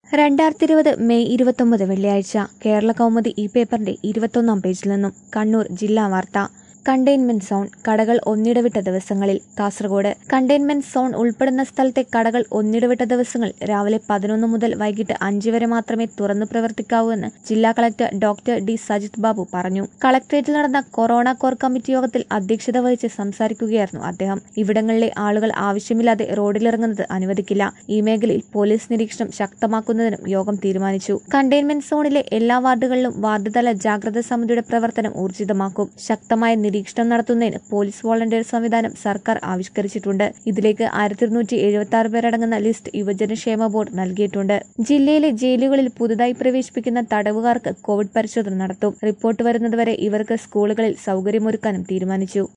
രണ്ടായിരത്തി ഇരുപത് മെയ് ഇരുപത്തൊമ്പത് വെള്ളിയാഴ്ച കേരള കൗമുദി ഈ പേപ്പറിന്റെ ഇരുപത്തൊന്നാം പേജിൽ നിന്നും കണ്ണൂർ ജില്ലാ വാർത്ത കണ്ടെയ്ൻമെന്റ് സോൺ കടകൾ ഒന്നിടവിട്ട ദിവസങ്ങളിൽ കാസർഗോഡ് കണ്ടെയ്ൻമെന്റ് സോൺ ഉൾപ്പെടുന്ന സ്ഥലത്തെ കടകൾ ഒന്നിടവിട്ട ദിവസങ്ങൾ രാവിലെ പതിനൊന്ന് മുതൽ വൈകിട്ട് അഞ്ച് വരെ മാത്രമേ തുറന്നു പ്രവർത്തിക്കാവൂ എന്ന് ജില്ലാ collector doctor D Sajith Babu പറഞ്ഞു കളക്ടറേറ്റിൽ നടന്ന കൊറോണ കോർ കമ്മിറ്റി യോഗത്തിൽ അധ്യക്ഷത വഹിച്ച് സംസാരിക്കുകയായിരുന്നു അദ്ദേഹം ഇവിടങ്ങളിലെ ആളുകൾ ആവശ്യമില്ലാതെ റോഡിലിറങ്ങുന്നത് അനുവദിക്കില്ല ഈ മേഖലയിൽ പോലീസ് നിരീക്ഷണം ശക്തമാക്കുന്നതിനും യോഗം തീരുമാനിച്ചു കണ്ടെയ്ൻമെന്റ് സോണിലെ എല്ലാ വാർഡുകളിലും വാർഡ് തല ജാഗ്രതാ സമിതിയുടെ പ്രവർത്തനം ഊർജിതമാക്കും ശക്തമായ നിരീക്ഷണം നടത്തുന്നതിന് പോലീസ് വോളണ്ടിയർ സംവിധാനം സർക്കാർ ആവിഷ്കരിച്ചിട്ടുണ്ട് ഇതിലേക്ക് ആയിരത്തി ഇരുന്നൂറ്റി എഴുപത്തി ആറ് പേരടങ്ങുന്ന ലിസ്റ്റ് യുവജനക്ഷേമ ബോർഡ് നൽകിയിട്ടുണ്ട് ജില്ലയിലെ ജയിലുകളിൽ പുതുതായി പ്രവേശിപ്പിക്കുന്ന തടവുകാർക്ക് കോവിഡ് പരിശോധന നടത്തും റിപ്പോർട്ട് വരുന്നതുവരെ ഇവർക്ക് സ്കൂളുകളിൽ സൗകര്യമൊരുക്കാനും തീരുമാനിച്ചു